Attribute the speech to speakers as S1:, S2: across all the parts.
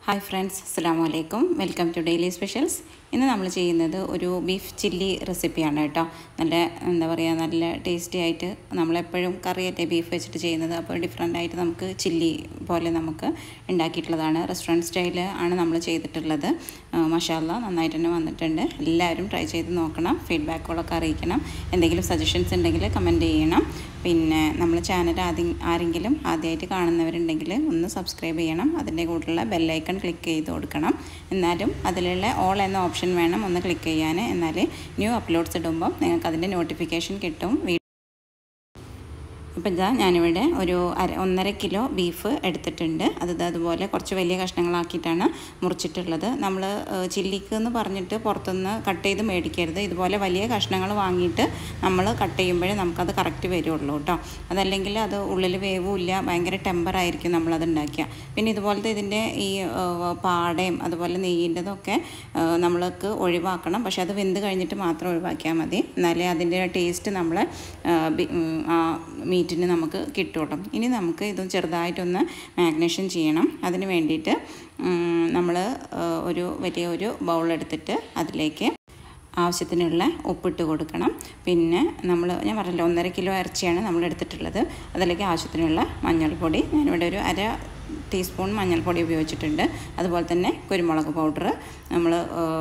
S1: hi friends അസ്സാം വലൈക്കും welcome to daily specials ഇന്ന് നമ്മൾ ചെയ്യുന്നത് ഒരു ബീഫ് ചില്ലി റെസിപ്പിയാണ് കേട്ടോ നല്ല എന്താ പറയുക നല്ല ടേസ്റ്റി ആയിട്ട് നമ്മളെപ്പോഴും കറിയല്ലേ ബീഫ് വെച്ചിട്ട് ചെയ്യുന്നത് അപ്പോൾ ഡിഫറെൻ്റ് ആയിട്ട് നമുക്ക് ചില്ലി പോലെ നമുക്ക് ഉണ്ടാക്കിയിട്ടുള്ളതാണ് റെസ്റ്റോറൻറ്റ് സ്റ്റൈൽ ആണ് നമ്മൾ ചെയ്തിട്ടുള്ളത് മഷാല്ല നന്നായിട്ട് തന്നെ വന്നിട്ടുണ്ട് എല്ലാവരും ട്രൈ ചെയ്ത് നോക്കണം ഫീഡ്ബാക്കുകളൊക്കെ അറിയിക്കണം എന്തെങ്കിലും സജഷൻസ് ഉണ്ടെങ്കിൽ കമൻറ്റ് ചെയ്യണം പിന്നെ നമ്മൾ ചാനൽ ആദ്യം ആരെങ്കിലും ആദ്യമായിട്ട് കാണുന്നവരുണ്ടെങ്കിൽ ഒന്ന് സബ്സ്ക്രൈബ് ചെയ്യണം അതിൻ്റെ കൂടെയുള്ള ബെല്ലൈക്കൺ ക്ലിക്ക് ചെയ്ത് കൊടുക്കണം എന്നാലും അതിലുള്ള ഓൾ എന്ന ഓപ്ഷൻ വേണം ഒന്ന് ക്ലിക്ക് ചെയ്യാൻ എന്നാൽ ന്യൂ അപ്ലോഡ്സ് ഇടുമ്പോൾ നിങ്ങൾക്ക് അതിൻ്റെ നോട്ടിഫിക്കേഷൻ കിട്ടും ഇപ്പം ഇതാ ഞാനിവിടെ ഒരു അര ഒന്നര കിലോ ബീഫ് എടുത്തിട്ടുണ്ട് അത് അതുപോലെ കുറച്ച് വലിയ കഷ്ണങ്ങളാക്കിയിട്ടാണ് മുറിച്ചിട്ടുള്ളത് നമ്മൾ ചില്ലിക്ക് എന്ന് പറഞ്ഞിട്ട് പുറത്തുനിന്ന് കട്ട് ചെയ്ത് മേടിക്കരുത് ഇതുപോലെ വലിയ കഷ്ണങ്ങൾ വാങ്ങിയിട്ട് നമ്മൾ കട്ട് ചെയ്യുമ്പോഴേ നമുക്കത് കറക്റ്റ് വരുള്ളൂ കേട്ടോ അതല്ലെങ്കിൽ അത് ഉള്ളിൽ വേവുമില്ല ഭയങ്കര ടെമ്പറായിരിക്കും നമ്മളത് ഉണ്ടാക്കുക പിന്നെ ഇതുപോലത്തെ ഇതിൻ്റെ ഈ പാടയും അതുപോലെ നെയ്യിൻ്റെതൊക്കെ നമ്മൾക്ക് ഒഴിവാക്കണം പക്ഷെ അത് വെന്ത് കഴിഞ്ഞിട്ട് മാത്രം ഒഴിവാക്കിയാൽ മതി എന്നാലേ അതിൻ്റെ ടേസ്റ്റ് നമ്മൾ ആ മീറ്റിന് നമുക്ക് കിട്ടുള്ളൂ ഇനി നമുക്ക് ഇത് ചെറുതായിട്ടൊന്ന് മാഗ്നേഷൻ ചെയ്യണം അതിന് വേണ്ടിയിട്ട് നമ്മൾ ഒരു വലിയ ഒരു ബൗൾ എടുത്തിട്ട് അതിലേക്ക് ആവശ്യത്തിനുള്ള ഉപ്പിട്ട് കൊടുക്കണം പിന്നെ നമ്മൾ ഞാൻ പറഞ്ഞല്ലോ ഒന്നര കിലോ ഇറച്ചിയാണ് നമ്മൾ എടുത്തിട്ടുള്ളത് അതിലേക്ക് ആവശ്യത്തിനുള്ള മഞ്ഞൾപ്പൊടി ഞാനിവിടെ ഒരു അര ടീസ്പൂൺ മഞ്ഞൾപ്പൊടി ഉപയോഗിച്ചിട്ടുണ്ട് അതുപോലെ തന്നെ കുരുമുളക് പൗഡർ നമ്മൾ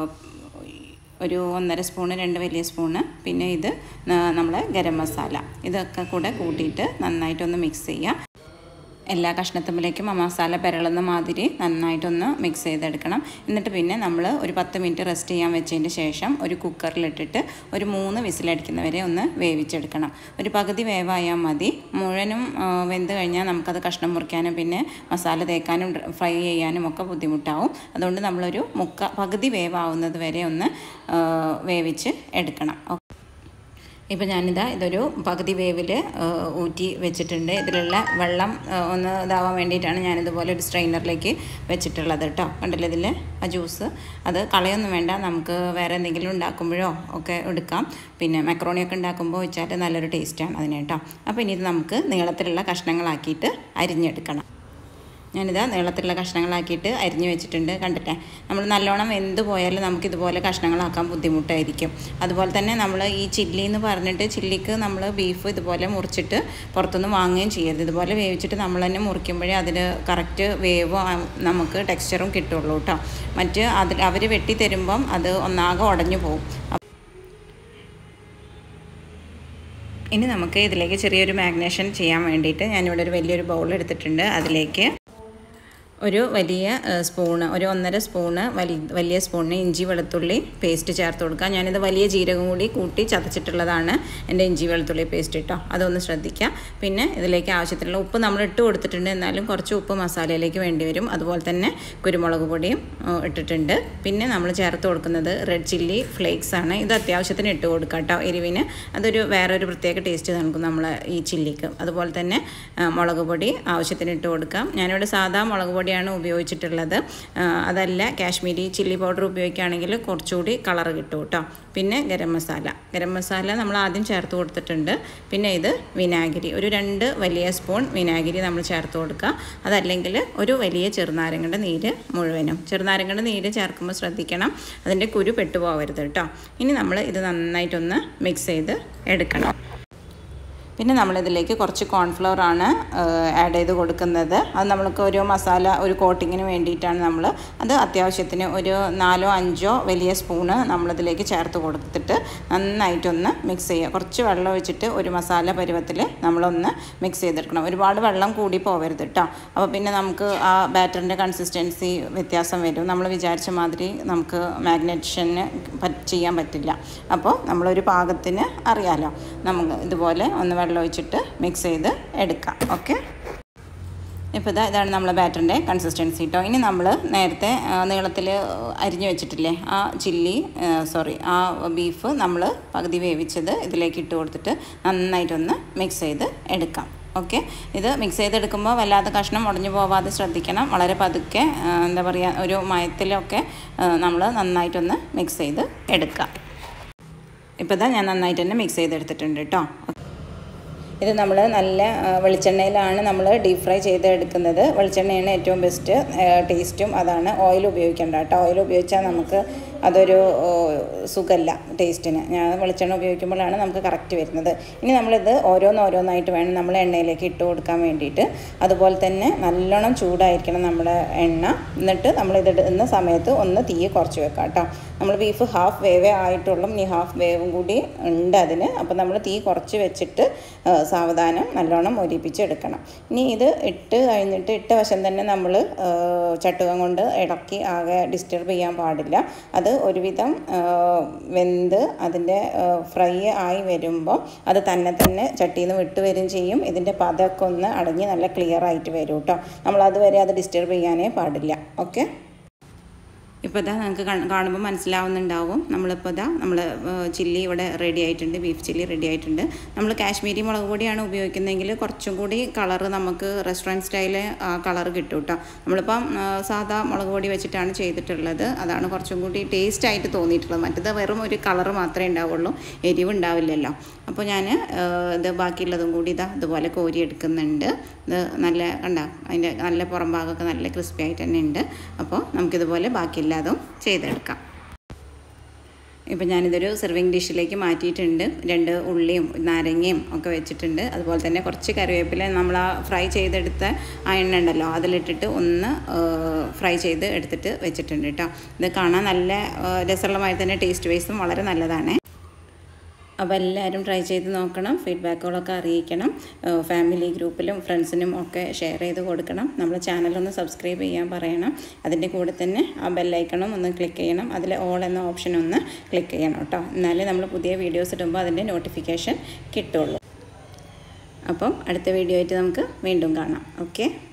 S1: ഒരു ഒന്നര സ്പൂണ് രണ്ട് വലിയ സ്പൂണ് പിന്നെ ഇത് നമ്മൾ ഗരം മസാല ഇതൊക്കെ കൂടെ കൂട്ടിയിട്ട് നന്നായിട്ടൊന്ന് മിക്സ് ചെയ്യുക എല്ലാ കഷ്ണത്തുമ്പിലേക്കും ആ മസാല പെരളുന്ന മാതിരി നന്നായിട്ടൊന്ന് മിക്സ് ചെയ്തെടുക്കണം എന്നിട്ട് പിന്നെ നമ്മൾ ഒരു പത്ത് മിനിറ്റ് റെസ്റ്റ് ചെയ്യാൻ വെച്ചതിന് ശേഷം ഒരു കുക്കറിലിട്ടിട്ട് ഒരു മൂന്ന് വിസിലടിക്കുന്നവരെ ഒന്ന് വേവിച്ചെടുക്കണം ഒരു പകുതി വേവായാൽ മതി മുഴുവനും വെന്ത് കഴിഞ്ഞാൽ നമുക്കത് കഷ്ണം മുറിക്കാനും പിന്നെ മസാല തേക്കാനും ഫ്രൈ ചെയ്യാനും ഒക്കെ ബുദ്ധിമുട്ടാവും അതുകൊണ്ട് നമ്മളൊരു മുക്ക പകുതി വേവാവുന്നത് വരെ ഒന്ന് വേവിച്ച് എടുക്കണം ഇപ്പം ഞാനിതാ ഇതൊരു പകുതി വേവിൽ ഊറ്റി വെച്ചിട്ടുണ്ട് ഇതിലുള്ള വെള്ളം ഒന്ന് ഇതാവാൻ വേണ്ടിയിട്ടാണ് ഞാനിതുപോലെ ഒരു സ്ട്രെയിനറിലേക്ക് വെച്ചിട്ടുള്ളത് കേട്ടോ കണ്ടില്ല ഇതിൽ ആ ജ്യൂസ് അത് കളയൊന്നും വേണ്ട നമുക്ക് വേറെ എന്തെങ്കിലും ഉണ്ടാക്കുമ്പോഴോ ഒക്കെ എടുക്കാം പിന്നെ മക്രോണിയൊക്കെ ഉണ്ടാക്കുമ്പോൾ വെച്ചാൽ നല്ലൊരു ടേസ്റ്റാണ് അതിന് കേട്ടോ അപ്പോൾ ഇനി ഇത് നമുക്ക് നീളത്തിലുള്ള കഷ്ണങ്ങളാക്കിയിട്ട് അരിഞ്ഞെടുക്കണം ഞാനിതാ നീളത്തിലുള്ള കഷ്ണങ്ങളാക്കിയിട്ട് അരിഞ്ഞു വെച്ചിട്ടുണ്ട് കണ്ടില്ലേ നമ്മൾ നല്ലോണം വെന്ത് പോയാൽ നമുക്കിതുപോലെ കഷ്ണങ്ങളാക്കാൻ ബുദ്ധിമുട്ടായിരിക്കും അതുപോലെ തന്നെ നമ്മൾ ഈ ചില്ലി എന്ന് പറഞ്ഞിട്ട് ചില്ലിക്ക് നമ്മൾ ബീഫ് ഇതുപോലെ മുറിച്ചിട്ട് പുറത്തുനിന്ന് വാങ്ങുകയും ചെയ്യരുത് ഇതുപോലെ വേവിച്ചിട്ട് നമ്മൾ തന്നെ മുറിക്കുമ്പോഴേ അതിന് കറക്റ്റ് വേവ് നമുക്ക് ടെക്സ്ചറും കിട്ടുള്ളൂ കേട്ടോ മറ്റ് അതിൽ അവർ വെട്ടി തരുമ്പം അത് ഒന്നാകെ ഉടഞ്ഞു പോകും ഇനി നമുക്ക് ഇതിലേക്ക് ചെറിയൊരു മാഗ്നേഷൻ ചെയ്യാൻ വേണ്ടിയിട്ട് ഞാനിവിടെ ഒരു വലിയൊരു ബൗൾ എടുത്തിട്ടുണ്ട് അതിലേക്ക് ഒരു വലിയ സ്പൂണ് ഒരു ഒന്നര സ്പൂണ് വലിയ വലിയ സ്പൂണിന് ഇഞ്ചി വെളുത്തുള്ളി പേസ്റ്റ് ചേർത്ത് കൊടുക്കുക ഞാനിത് വലിയ ജീരകം കൂടി കൂട്ടി ചതച്ചിട്ടുള്ളതാണ് എൻ്റെ ഇഞ്ചി വെളുത്തുള്ളി പേസ്റ്റ് കേട്ടോ അതൊന്ന് ശ്രദ്ധിക്കുക പിന്നെ ഇതിലേക്ക് ആവശ്യത്തിനുള്ള ഉപ്പ് നമ്മൾ ഇട്ട് കൊടുത്തിട്ടുണ്ട് എന്നാലും കുറച്ച് ഉപ്പ് മസാലയിലേക്ക് വേണ്ടി വരും അതുപോലെ തന്നെ കുരുമുളക് പൊടിയും ഇട്ടിട്ടുണ്ട് പിന്നെ നമ്മൾ ചേർത്ത് കൊടുക്കുന്നത് റെഡ് ചില്ലി ഫ്ലേക്സ് ആണ് ഇത് അത്യാവശ്യത്തിന് ഇട്ട് കൊടുക്കുക കേട്ടോ എരിവിന് അതൊരു വേറൊരു പ്രത്യേക ടേസ്റ്റ് നൽകും നമ്മൾ ഈ ചില്ലിക്ക് അതുപോലെ തന്നെ മുളക് പൊടി ആവശ്യത്തിന് ഇട്ട് കൊടുക്കാം ഞാനിവിടെ സാധാ മുളക് പൊടി പൊടിയാണ് ഉപയോഗിച്ചിട്ടുള്ളത് അതല്ല കാശ്മീരി ചില്ലി പൗഡർ ഉപയോഗിക്കുകയാണെങ്കിൽ കുറച്ചുകൂടി കളർ കിട്ടും കേട്ടോ പിന്നെ ഗരം മസാല ഗരം മസാല നമ്മൾ ആദ്യം ചേർത്ത് കൊടുത്തിട്ടുണ്ട് പിന്നെ ഇത് വിനാഗിരി ഒരു രണ്ട് വലിയ സ്പൂൺ വിനാഗിരി നമ്മൾ ചേർത്ത് കൊടുക്കുക അതല്ലെങ്കിൽ ഒരു വലിയ ചെറുനാരങ്ങയുടെ നീര് മുഴുവനും ചെറുനാരങ്ങയുടെ നീര് ചേർക്കുമ്പോൾ ശ്രദ്ധിക്കണം അതിൻ്റെ കുരു പെട്ടുപോകരുത് കേട്ടോ ഇനി നമ്മൾ ഇത് നന്നായിട്ടൊന്ന് മിക്സ് ചെയ്ത് എടുക്കണം പിന്നെ നമ്മളിതിലേക്ക് കുറച്ച് കോൺഫ്ലവർ ആണ് ആഡ് ചെയ്ത് കൊടുക്കുന്നത് അത് നമ്മൾക്ക് ഒരു മസാല ഒരു കോട്ടിങ്ങിന് വേണ്ടിയിട്ടാണ് നമ്മൾ അത് അത്യാവശ്യത്തിന് ഒരു നാലോ അഞ്ചോ വലിയ സ്പൂണ് നമ്മളിതിലേക്ക് ചേർത്ത് കൊടുത്തിട്ട് നന്നായിട്ടൊന്ന് മിക്സ് ചെയ്യുക കുറച്ച് വെള്ളം ഒഴിച്ചിട്ട് ഒരു മസാല പരുവത്തിൽ നമ്മളൊന്ന് മിക്സ് ചെയ്തെടുക്കണം ഒരുപാട് വെള്ളം കൂടി പോകരുത് കേട്ടോ അപ്പോൾ പിന്നെ നമുക്ക് ആ ബാറ്ററിൻ്റെ കൺസിസ്റ്റൻസി വ്യത്യാസം വരും നമ്മൾ വിചാരിച്ച മാതിരി നമുക്ക് മാഗ്നേഷന് ചെയ്യാൻ പറ്റില്ല അപ്പോൾ നമ്മളൊരു പാകത്തിന് അറിയാലോ നമുക്ക് ഇതുപോലെ ഒന്ന് വെള്ളം ഒഴിച്ചിട്ട് മിക്സ് ചെയ്ത് എടുക്കാം ഓക്കെ ഇപ്പോൾ ഇതാ ഇതാണ് നമ്മളെ ബാറ്ററിൻ്റെ കൺസിസ്റ്റൻസി കേട്ടോ ഇനി നമ്മൾ നേരത്തെ നീളത്തിൽ അരിഞ്ഞു വെച്ചിട്ടില്ലേ ആ ചില്ലി സോറി ആ ബീഫ് നമ്മൾ പകുതി വേവിച്ചത് ഇതിലേക്ക് ഇട്ട് കൊടുത്തിട്ട് നന്നായിട്ടൊന്ന് മിക്സ് ചെയ്ത് എടുക്കാം ഓക്കെ ഇത് മിക്സ് ചെയ്തെടുക്കുമ്പോൾ വല്ലാതെ കഷ്ണം ഉടഞ്ഞു പോവാതെ ശ്രദ്ധിക്കണം വളരെ പതുക്കെ എന്താ പറയുക ഒരു മയത്തിലൊക്കെ നമ്മൾ നന്നായിട്ടൊന്ന് മിക്സ് ചെയ്ത് എടുക്കാം ഇപ്പോൾ ഇതാ ഞാൻ നന്നായിട്ട് തന്നെ മിക്സ് ചെയ്തെടുത്തിട്ടുണ്ട് കേട്ടോ ഇത് നമ്മൾ നല്ല ആ, വെളിച്ചെണ്ണയിലാണ് നമ്മൾ ഡീപ് ഫ്രൈ ചെയ്ത് എടുക്കുന്നത് വെളിച്ചെണ്ണയാണ് ഏറ്റവും ബെസ്റ്റ് ടേസ്റ്റും അതാണ് ഓയിൽ ഉപയോഗിക്കേണ്ട കേട്ടോ ഓയിൽ ഉപയോഗിച്ചാൽ നമുക്ക് അതൊരു സുഖമല്ല ടേസ്റ്റിന് ഞാൻ വെളിച്ചെണ്ണ ഉപയോഗിക്കുമ്പോഴാണ് നമുക്ക് കറക്റ്റ് വരുന്നത് ഇനി നമ്മളിത് ഓരോന്നോരോന്നായിട്ട് വേണം നമ്മൾ എണ്ണയിലേക്ക് ഇട്ട് കൊടുക്കാൻ വേണ്ടിയിട്ട് അതുപോലെ തന്നെ നല്ലോണം ചൂടായിരിക്കണം നമ്മുടെ എണ്ണ എന്നിട്ട് നമ്മളിത് ഇടുന്ന സമയത്ത് ഒന്ന് തീ കുറച്ച് വെക്കാം കേട്ടോ നമ്മൾ ബീഫ് ഹാഫ് വേവേ ആയിട്ടുള്ളൂ ഇനി ഹാഫ് വേവും കൂടി ഉണ്ട് അതിന് അപ്പോൾ നമ്മൾ തീ കുറച്ച് വെച്ചിട്ട് ആ, സാവധാനം നല്ലോണം ഒരിപ്പിച്ച് എടുക്കണം ഇനി ഇത് ഇട്ട് കഴിഞ്ഞിട്ട് ഇട്ട വശം തന്നെ നമ്മൾ ചട്ടുകം കൊണ്ട് ഇളക്കി ആകെ ഡിസ്റ്റർബ് ചെയ്യാൻ പാടില്ല അത് ഒരുവിധം ആ, വെന്ത് അതിൻ്റെ ഫ്രൈ ആയി വരുമ്പോൾ അത് തന്നെ തന്നെ ചട്ടിയിൽ നിന്ന് വിട്ട് വരും ചെയ്യും ഇതിൻ്റെ പതൊക്കെ ഒന്ന് അടങ്ങി നല്ല ക്ലിയർ ആയിട്ട് വരും കേട്ടോ നമ്മൾ അതുവരെ അത് ഡിസ്റ്റർബ് ചെയ്യാനേ പാടില്ല ഓക്കെ ഇപ്പോൾ ഇതാ നിങ്ങൾക്ക് കാണുമ്പോൾ മനസ്സിലാവുന്നുണ്ടാവും നമ്മളിപ്പോൾ ഇതാ നമ്മൾ ചില്ലി ഇവിടെ റെഡി ആയിട്ടുണ്ട് ബീഫ് ചില്ലി റെഡി ആയിട്ടുണ്ട് നമ്മൾ കാശ്മീരി മുളക് പൊടിയാണ് ഉപയോഗിക്കുന്നതെങ്കിൽ കുറച്ചും കൂടി കളറ് നമുക്ക് റെസ്റ്റോറൻറ്റ് സ്റ്റൈല് കളർ കിട്ടും കേട്ടോ നമ്മളിപ്പം ആ, സാധാ മുളക് പൊടി വെച്ചിട്ടാണ് ചെയ്തിട്ടുള്ളത് അതാണ് കുറച്ചും കൂടി ടേസ്റ്റ് ആയിട്ട് തോന്നിയിട്ടുള്ളത് മറ്റത് വെറും ഒരു കളറ് മാത്രമേ ഉണ്ടാവുള്ളൂ എരിവ് ഉണ്ടാവില്ലല്ലോ അപ്പോൾ ഞാൻ ഇത് ബാക്കിയുള്ളതും കൂടി ഇതാ ഇതുപോലെ കോരി എടുക്കുന്നുണ്ട് ഇത് നല്ല കണ്ട അതിൻ്റെ നല്ല പുറം ഭാഗമൊക്കെ നല്ല ക്രിസ്പി ആയിട്ട് തന്നെ ഉണ്ട് അപ്പോൾ നമുക്കിതുപോലെ ബാക്കിയെല്ലാതും ചെയ്തെടുക്കാം ഇപ്പം ഞാനിതൊരു സെർവിങ് ഡിഷിലേക്ക് മാറ്റിയിട്ടുണ്ട് രണ്ട് ഉള്ളിയും നാരങ്ങയും ഒക്കെ വെച്ചിട്ടുണ്ട് അതുപോലെ തന്നെ കുറച്ച് കറിവേപ്പില നമ്മൾ ആ ഫ്രൈ ചെയ്തെടുത്ത ആ എണ്ണ ഉണ്ടല്ലോ അതിലിട്ടിട്ട് ഒന്ന് ഫ്രൈ ചെയ്ത് എടുത്തിട്ട് വെച്ചിട്ടുണ്ട് കേട്ടോ ഇത് കാണാൻ നല്ല ആ, രസമുള്ളമായി തന്നെ ടേസ്റ്റ് വൈസും വളരെ നല്ലതാണ് അപ്പോൾ എല്ലാവരും ട്രൈ ചെയ്ത് നോക്കണം ഫീഡ്ബാക്കുകളൊക്കെ അറിയിക്കണം ഏഹ് ഫാമിലി ഗ്രൂപ്പിലും ഫ്രണ്ട്സിനും ഒക്കെ ഷെയർ ചെയ്ത് കൊടുക്കണം നമ്മുടെ ചാനലൊന്ന് സബ്സ്ക്രൈബ് ചെയ്യാൻ പറയണം അതിൻ്റെ കൂടെ തന്നെ ആ ബെല്ലൈക്കണം ഒന്ന് ക്ലിക്ക് ചെയ്യണം അതിൽ ഓൾ എന്ന ഓപ്ഷൻ ഒന്ന് ക്ലിക്ക് ചെയ്യണം കേട്ടോ എന്നാലേ നമ്മൾ പുതിയ വീഡിയോസ് ഇടുമ്പോൾ അതിൻ്റെ നോട്ടിഫിക്കേഷൻ കിട്ടുള്ളൂ അപ്പം അടുത്ത വീഡിയോ ആയിട്ട് നമുക്ക് വീണ്ടും കാണാം ഓക്കെ